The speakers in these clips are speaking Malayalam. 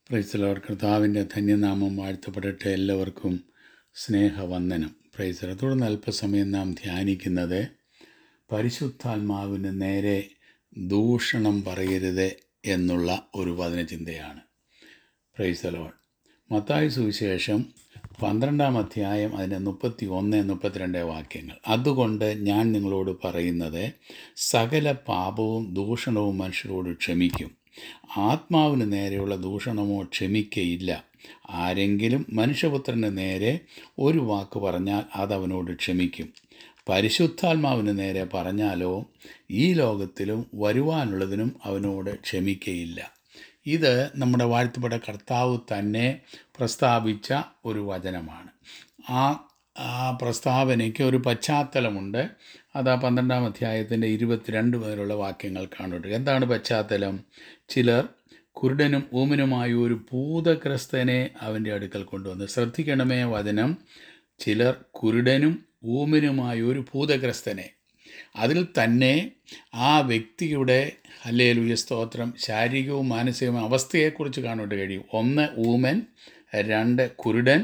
പ്രൈസലോർ കർത്താവിൻ്റെ ധന്യനാമം വാഴ്ത്തപ്പെടട്ടെ എല്ലാവർക്കും സ്നേഹവന്ദനം പ്രൈസല തുടർന്ന് അല്പസമയം നാം ധ്യാനിക്കുന്നത് പരിശുദ്ധാത്മാവിന് നേരെ ദൂഷണം പറയരുത് എന്നുള്ള ഒരു വചനചിന്തയാണ് പ്രൈസലോൾ മത്തായി സുവിശേഷം പന്ത്രണ്ടാം അധ്യായം അതിൻ്റെ മുപ്പത്തി ഒന്ന് മുപ്പത്തിരണ്ട് വാക്യങ്ങൾ അതുകൊണ്ട് ഞാൻ നിങ്ങളോട് പറയുന്നത് സകല പാപവും ദൂഷണവും മനുഷ്യരോട് ക്ഷമിക്കും ആത്മാവിന് നേരെയുള്ള ദൂഷണമോ ക്ഷമിക്കയില്ല ആരെങ്കിലും മനുഷ്യപുത്രന് നേരെ ഒരു വാക്ക് പറഞ്ഞാൽ അതവനോട് ക്ഷമിക്കും പരിശുദ്ധാത്മാവിന് നേരെ പറഞ്ഞാലോ ഈ ലോകത്തിലും വരുവാനുള്ളതിനും അവനോട് ക്ഷമിക്കയില്ല ഇത് നമ്മുടെ വാഴ്ത്തപ്പെട്ട കർത്താവ് തന്നെ പ്രസ്താവിച്ച ഒരു വചനമാണ് ആ ആ പ്രസ്താവനയ്ക്ക് ഒരു പശ്ചാത്തലമുണ്ട് അത് ആ പന്ത്രണ്ടാം അധ്യായത്തിൻ്റെ ഇരുപത്തിരണ്ട് മുതലുള്ള വാക്യങ്ങൾ കാണുന്നുണ്ട് എന്താണ് പശ്ചാത്തലം ചിലർ കുരുടനും ഊമനുമായ ഒരു ഭൂതഗ്രസ്തനെ അവൻ്റെ അടുക്കൽ കൊണ്ടുവന്ന് ശ്രദ്ധിക്കണമേ വചനം ചിലർ കുരുടനും ഊമനുമായ ഒരു ഭൂതഗ്രസ്തനെ അതിൽ തന്നെ ആ വ്യക്തിയുടെ ഹല്ലേലൂയ സ്തോത്രം ശാരീരികവും മാനസികവും അവസ്ഥയെക്കുറിച്ച് കാണുവാൻ കഴിയും ഒന്ന് ഊമൻ രണ്ട് കുരുടൻ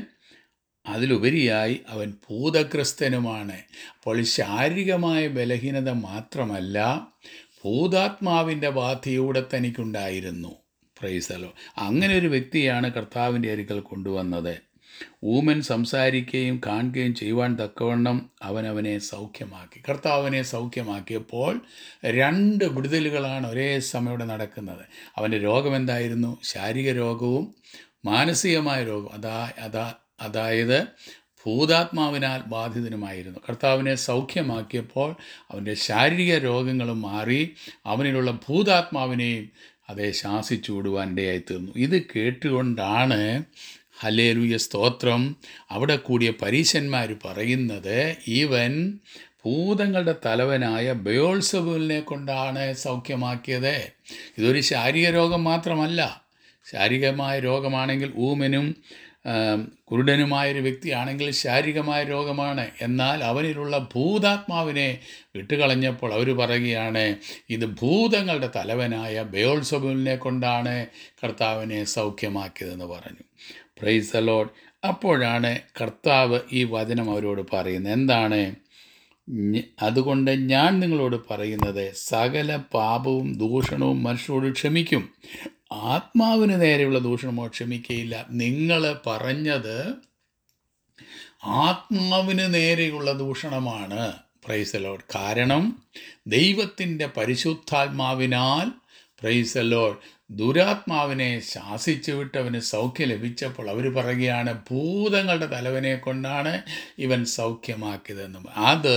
അതിലുപരിയായി അവൻ ഭൂതഗ്രസ്തനുമാണ് അപ്പോൾ ശാരീരികമായ ബലഹീനത മാത്രമല്ല ഭൂതാത്മാവിൻ്റെ ബാധയൂടെ തനിക്കുണ്ടായിരുന്നു പ്രൈസലോ അങ്ങനെ ഒരു വ്യക്തിയാണ് കർത്താവിൻ്റെ അരികൽ കൊണ്ടുവന്നത് ഊമൻ സംസാരിക്കുകയും കാണുകയും ചെയ്യുവാൻ തക്കവണ്ണം അവൻ അവനെ സൗഖ്യമാക്കി കർത്താവിനെ സൗഖ്യമാക്കിയപ്പോൾ രണ്ട് വിടുതലുകളാണ് ഒരേ സമയം ഇവിടെ നടക്കുന്നത് അവൻ്റെ രോഗം എന്തായിരുന്നു ശാരീരിക രോഗവും മാനസികമായ രോഗം അതാ അതാ അതായത് ഭൂതാത്മാവിനാൽ ബാധിതനുമായിരുന്നു കർത്താവിനെ സൗഖ്യമാക്കിയപ്പോൾ അവൻ്റെ ശാരീരിക രോഗങ്ങളും മാറി അവനിലുള്ള ഭൂതാത്മാവിനെയും അതേ ശാസിച്ചു വിടുവാൻ ഇടയായി തീർന്നു ഇത് കേട്ടുകൊണ്ടാണ് ഹലേലുയ സ്തോത്രം അവിടെ കൂടിയ പരീശന്മാർ പറയുന്നത് ഇവൻ ഭൂതങ്ങളുടെ തലവനായ ബയോൾസബുലിനെ കൊണ്ടാണ് സൗഖ്യമാക്കിയത് ഇതൊരു ശാരീരിക രോഗം മാത്രമല്ല ശാരീരികമായ രോഗമാണെങ്കിൽ ഊമനും കുരുടനുമായൊരു വ്യക്തിയാണെങ്കിൽ ശാരീരികമായ രോഗമാണ് എന്നാൽ അവനിലുള്ള ഭൂതാത്മാവിനെ വിട്ടുകളഞ്ഞപ്പോൾ അവർ പറയുകയാണ് ഇത് ഭൂതങ്ങളുടെ തലവനായ ബയോൾസബുലിനെ കൊണ്ടാണ് കർത്താവിനെ സൗഖ്യമാക്കിയതെന്ന് പറഞ്ഞു പ്രൈസ് അലോഡ് അപ്പോഴാണ് കർത്താവ് ഈ വചനം അവരോട് പറയുന്നത് എന്താണ് അതുകൊണ്ട് ഞാൻ നിങ്ങളോട് പറയുന്നത് സകല പാപവും ദൂഷണവും മനുഷ്യരോട് ക്ഷമിക്കും ആത്മാവിന് നേരെയുള്ള ദൂഷണമോ ക്ഷമിക്കയില്ല നിങ്ങൾ പറഞ്ഞത് ആത്മാവിന് നേരെയുള്ള ദൂഷണമാണ് പ്രൈസലോഡ് കാരണം ദൈവത്തിൻ്റെ പരിശുദ്ധാത്മാവിനാൽ പ്രൈസലോഡ് ദുരാത്മാവിനെ ശാസിച്ചു വിട്ടവന് സൗഖ്യം ലഭിച്ചപ്പോൾ അവർ പറയുകയാണ് ഭൂതങ്ങളുടെ തലവനെ കൊണ്ടാണ് ഇവൻ സൗഖ്യമാക്കിയതെന്നും അത്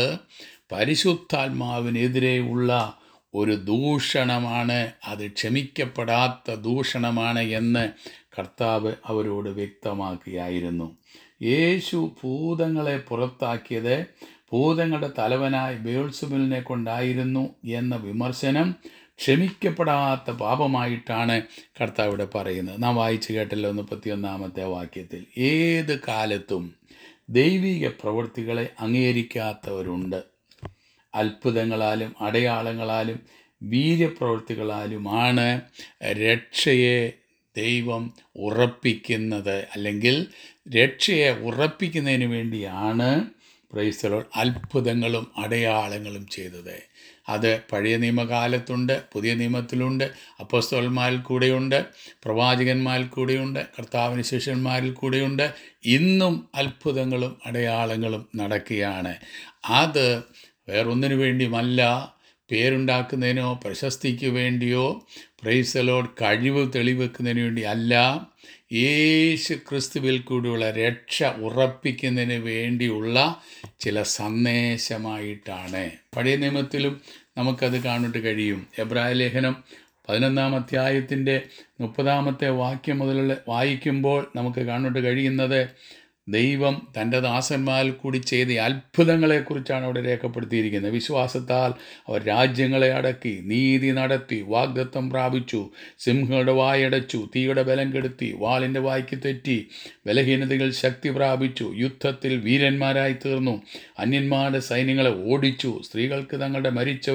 പരിശുദ്ധാത്മാവിനെതിരെയുള്ള ഒരു ദൂഷണമാണ് അത് ക്ഷമിക്കപ്പെടാത്ത ദൂഷണമാണ് എന്ന് കർത്താവ് അവരോട് വ്യക്തമാക്കുകയായിരുന്നു യേശു ഭൂതങ്ങളെ പുറത്താക്കിയത് ഭൂതങ്ങളുടെ തലവനായ ബേൾസുബിലിനെ കൊണ്ടായിരുന്നു എന്ന വിമർശനം ക്ഷമിക്കപ്പെടാത്ത പാപമായിട്ടാണ് കർത്താവ് ഇവിടെ പറയുന്നത് നാം വായിച്ചു കേട്ടല്ലോ മുപ്പത്തിയൊന്നാമത്തെ വാക്യത്തിൽ ഏത് കാലത്തും ദൈവിക പ്രവൃത്തികളെ അംഗീകരിക്കാത്തവരുണ്ട് അത്ഭുതങ്ങളാലും അടയാളങ്ങളാലും വീര്യപ്രവൃത്തികളാലുമാണ് രക്ഷയെ ദൈവം ഉറപ്പിക്കുന്നത് അല്ലെങ്കിൽ രക്ഷയെ ഉറപ്പിക്കുന്നതിന് വേണ്ടിയാണ് പ്രൈസ്തലോ അത്ഭുതങ്ങളും അടയാളങ്ങളും ചെയ്തത് അത് പഴയ നിയമകാലത്തുണ്ട് പുതിയ നിയമത്തിലുണ്ട് അപ്പസ്തോന്മാരിൽ കൂടെയുണ്ട് പ്രവാചകന്മാരിൽ കൂടെയുണ്ട് കർത്താവിന് ശിഷ്യന്മാരിൽ കൂടെയുണ്ട് ഇന്നും അത്ഭുതങ്ങളും അടയാളങ്ങളും നടക്കുകയാണ് അത് വേറൊന്നിനു വേണ്ടിയുമല്ല പേരുണ്ടാക്കുന്നതിനോ പ്രശസ്തിക്ക് വേണ്ടിയോ പ്രൈസലോട് കഴിവ് തെളിവെക്കുന്നതിന് വേണ്ടി അല്ല യേശു ക്രിസ്തുവിൽ കൂടിയുള്ള രക്ഷ ഉറപ്പിക്കുന്നതിന് വേണ്ടിയുള്ള ചില സന്ദേശമായിട്ടാണ് പഴയ നിയമത്തിലും നമുക്കത് കാണുന്നിട്ട് കഴിയും എബ്രായ ലേഖനം പതിനൊന്നാം അധ്യായത്തിൻ്റെ മുപ്പതാമത്തെ വാക്യം മുതലുള്ള വായിക്കുമ്പോൾ നമുക്ക് കാണുന്നിട്ട് കഴിയുന്നത് ദൈവം തൻ്റെ ദാസന്മാരിൽ കൂടി ചെയ്ത അത്ഭുതങ്ങളെക്കുറിച്ചാണ് അവിടെ രേഖപ്പെടുത്തിയിരിക്കുന്നത് വിശ്വാസത്താൽ അവർ രാജ്യങ്ങളെ അടക്കി നീതി നടത്തി വാഗ്ദത്വം പ്രാപിച്ചു സിംഹങ്ങളുടെ വായടച്ചു തീയുടെ ബലം കെടുത്തി വാളിൻ്റെ വായ്ക്ക് തെറ്റി ബലഹീനതകൾ ശക്തി പ്രാപിച്ചു യുദ്ധത്തിൽ വീരന്മാരായി തീർന്നു അന്യന്മാരുടെ സൈന്യങ്ങളെ ഓടിച്ചു സ്ത്രീകൾക്ക് തങ്ങളുടെ മരിച്ചവരെ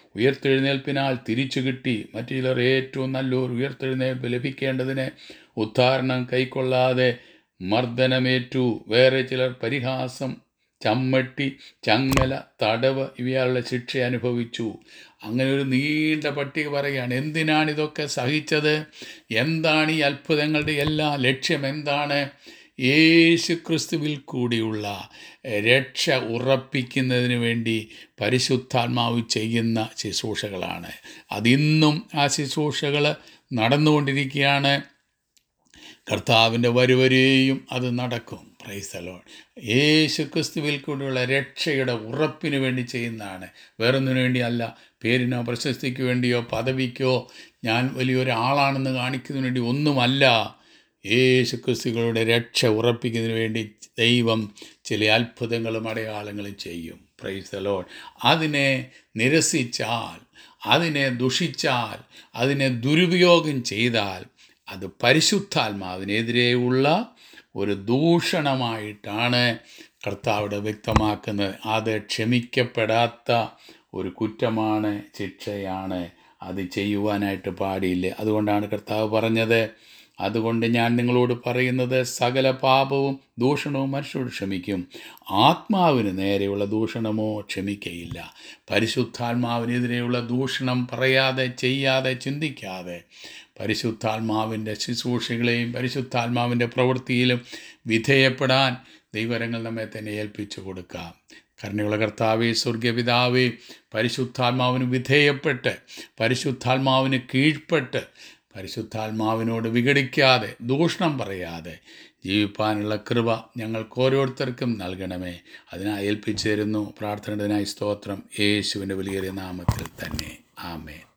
ഉയർത്തെഴുന്നേൽപ്പിനാൽ തിരിച്ചു കിട്ടി മറ്റു ചിലർ ഏറ്റവും നല്ലൊരു ഉയർത്തെഴുന്നേൽപ്പ് ലഭിക്കേണ്ടതിന് ഉദ്ധാരണം കൈക്കൊള്ളാതെ മർദ്ദനമേറ്റു വേറെ ചിലർ പരിഹാസം ചമ്മട്ടി ചങ്ങല തടവ് ഇവയാലുള്ള ശിക്ഷ അനുഭവിച്ചു അങ്ങനെ ഒരു നീണ്ട പട്ടിക പറയുകയാണ് എന്തിനാണ് ഇതൊക്കെ സഹിച്ചത് എന്താണ് ഈ അത്ഭുതങ്ങളുടെ എല്ലാ ലക്ഷ്യം എന്താണ് യേശു ക്രിസ്തുവിൽ കൂടിയുള്ള രക്ഷ ഉറപ്പിക്കുന്നതിന് വേണ്ടി പരിശുദ്ധാത്മാവ് ചെയ്യുന്ന ശുശ്രൂഷകളാണ് അതിന്നും ആ ശുശ്രൂഷകൾ നടന്നുകൊണ്ടിരിക്കുകയാണ് കർത്താവിൻ്റെ വരുവരെയും അത് നടക്കും പ്രൈസലോൺ യേശു ക്രിസ്തുവിൽ കൂടിയുള്ള രക്ഷയുടെ ഉറപ്പിന് വേണ്ടി ചെയ്യുന്നതാണ് വേറൊന്നിനു വേണ്ടിയല്ല പേരിനോ പ്രശസ്തിക്ക് വേണ്ടിയോ പദവിക്കോ ഞാൻ വലിയൊരാളാണെന്ന് കാണിക്കുന്നതിന് വേണ്ടി ഒന്നുമല്ല യേശു ക്രിസ്തുക്കളുടെ രക്ഷ ഉറപ്പിക്കുന്നതിന് വേണ്ടി ദൈവം ചില അത്ഭുതങ്ങളും അടയാളങ്ങളും ചെയ്യും പ്രൈസലോൺ അതിനെ നിരസിച്ചാൽ അതിനെ ദുഷിച്ചാൽ അതിനെ ദുരുപയോഗം ചെയ്താൽ അത് പരിശുദ്ധാത്മാവിനെതിരെയുള്ള ഒരു ദൂഷണമായിട്ടാണ് കർത്താവിടെ വ്യക്തമാക്കുന്നത് അത് ക്ഷമിക്കപ്പെടാത്ത ഒരു കുറ്റമാണ് ശിക്ഷയാണ് അത് ചെയ്യുവാനായിട്ട് പാടില്ല അതുകൊണ്ടാണ് കർത്താവ് പറഞ്ഞത് അതുകൊണ്ട് ഞാൻ നിങ്ങളോട് പറയുന്നത് സകല പാപവും ദൂഷണവും മനുഷ്യരോട് ക്ഷമിക്കും ആത്മാവിന് നേരെയുള്ള ദൂഷണമോ ക്ഷമിക്കയില്ല പരിശുദ്ധാത്മാവിനെതിരെയുള്ള ദൂഷണം പറയാതെ ചെയ്യാതെ ചിന്തിക്കാതെ പരിശുദ്ധാത്മാവിൻ്റെ ശുശ്രൂഷകളെയും പരിശുദ്ധാത്മാവിൻ്റെ പ്രവൃത്തിയിലും വിധേയപ്പെടാൻ ദൈവരങ്ങൾ നമ്മെ തന്നെ ഏൽപ്പിച്ചു കൊടുക്കാം കരുണയുള്ള കർത്താവേ സ്വർഗപിതാവേ പരിശുദ്ധാത്മാവിന് വിധേയപ്പെട്ട് പരിശുദ്ധാത്മാവിന് കീഴ്പ്പെട്ട് പരിശുദ്ധാത്മാവിനോട് വിഘടിക്കാതെ ദൂഷണം പറയാതെ ജീവിപ്പാനുള്ള കൃപ ഞങ്ങൾക്ക് ഓരോരുത്തർക്കും നൽകണമേ അതിനായി ഏൽപ്പിച്ചു തരുന്നു പ്രാർത്ഥനയുടേതിനായി സ്തോത്രം യേശുവിൻ്റെ വലിയ നാമത്തിൽ തന്നെ ആമേൻ